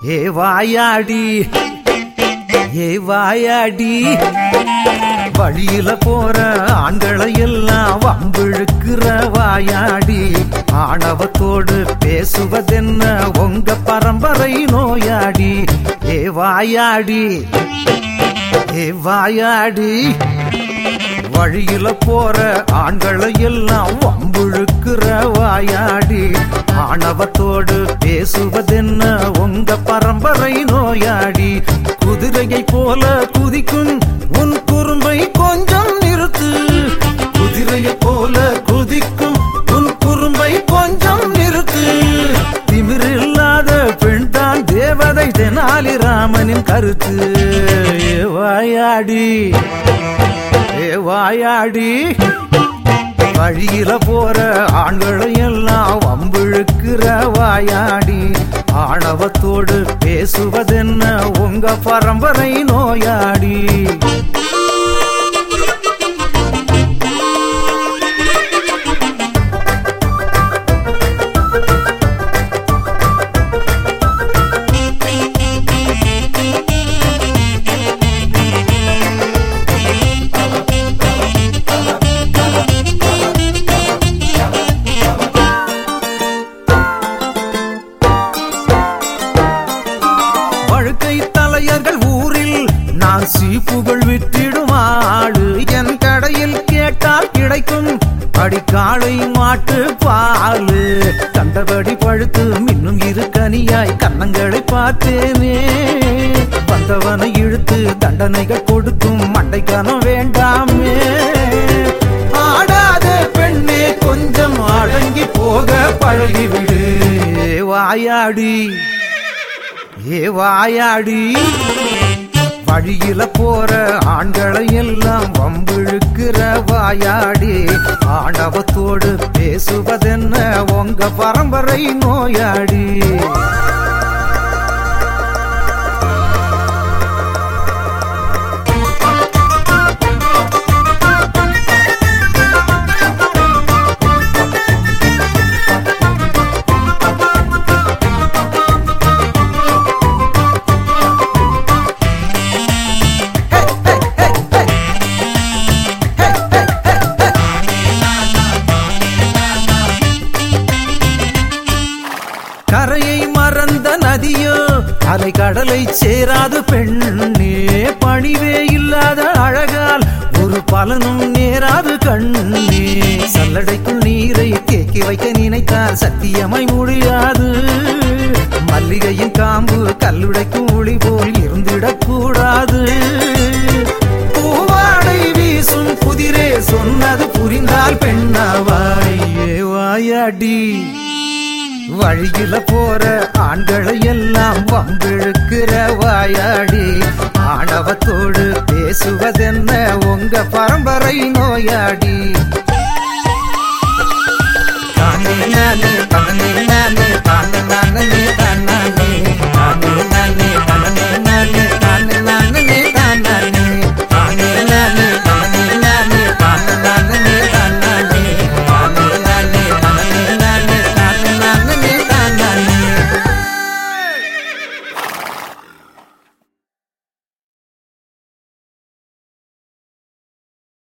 ஏ வாயாடி ஏ வாயாடி வழியில போற ஆண்களை எல்லாம் வம்பிழுக்கிற வாயாடி ஆணவத்தோடு பேசுவதென்ன உங்க பரம்பரை நோயாடி ஏ வாயாடி ஏ வாயாடி வழியில போற ஆண்களை எல்லாம் வம்புழுக்கிற வாயாடி ஆணவத்தோடு பேசுவதென்ன உங்க பரம்பரை நோயாடி குதிரையை போல குதிக்கும் உன் குறும்பை கொஞ்சம் நிறுத்து குதிரையை போல குதிக்கும் உன் குறும்பை கொஞ்சம் நிறுத்து திமிரில்லாத பெண் தான் தேவதை தெனாலி ராமனின் கருத்து ஏ வாயாடி ஏ வாயாடி வழியில போற ஆண்களை எல்லாம் வம்பிழுக்கிற வாயாடி ஆணவத்தோடு பேசுவதென்ன உங்க பரம்பரை நோயாடி வழுக்கை தலையர்கள் ஊரில் நான் சீப்புகள் விற்றிடும் ஆடு என் கடையில் கேட்டால் கிடைக்கும் அடிக்காளை மாட்டு பாலு கண்டபடி பழுத்து மின்னும் இரு கனியாய் கன்னங்களை பார்த்தேனே வந்தவனை இழுத்து தண்டனைகள் கொடுக்கும் மண்டைக்கனம் வேண்டாமே ஆடாத பெண்ணே கொஞ்சம் அடங்கி போக பழகிவிடு வாயாடி ஏ வாயாடி வழியில போற ஆண்களை எல்லாம் வம்பிழுக்கிற வாயாடி ஆணவத்தோடு பேசுவதென்ன உங்க பரம்பரை நோயாடி கரையை மறந்த நதியோ அலை கடலை சேராது பெண்ணே பணிவே இல்லாத அழகால் ஒரு பலனும் நேராது கண்ணே சல்லடைக்குள் நீரை தேக்கி வைக்க நினைத்தால் சத்தியமாய் முடியாது மல்லிகையின் காம்பு கல்லுடைக்கும் ஒளி போல் இருந்திடக் கூடாது பூவாடை வீசும் புதிரே சொன்னது புரிந்தால் பெண்ணாவாய் ஏ வாயாடி வழியில போற ஆண்களை எல்லாம் வம்பிழுக்கிற வாயாடி ஆணவத்தோடு பேசுவதென்ன உங்க பரம்பரை நோயாடி தானே நானே தானே நானே தானே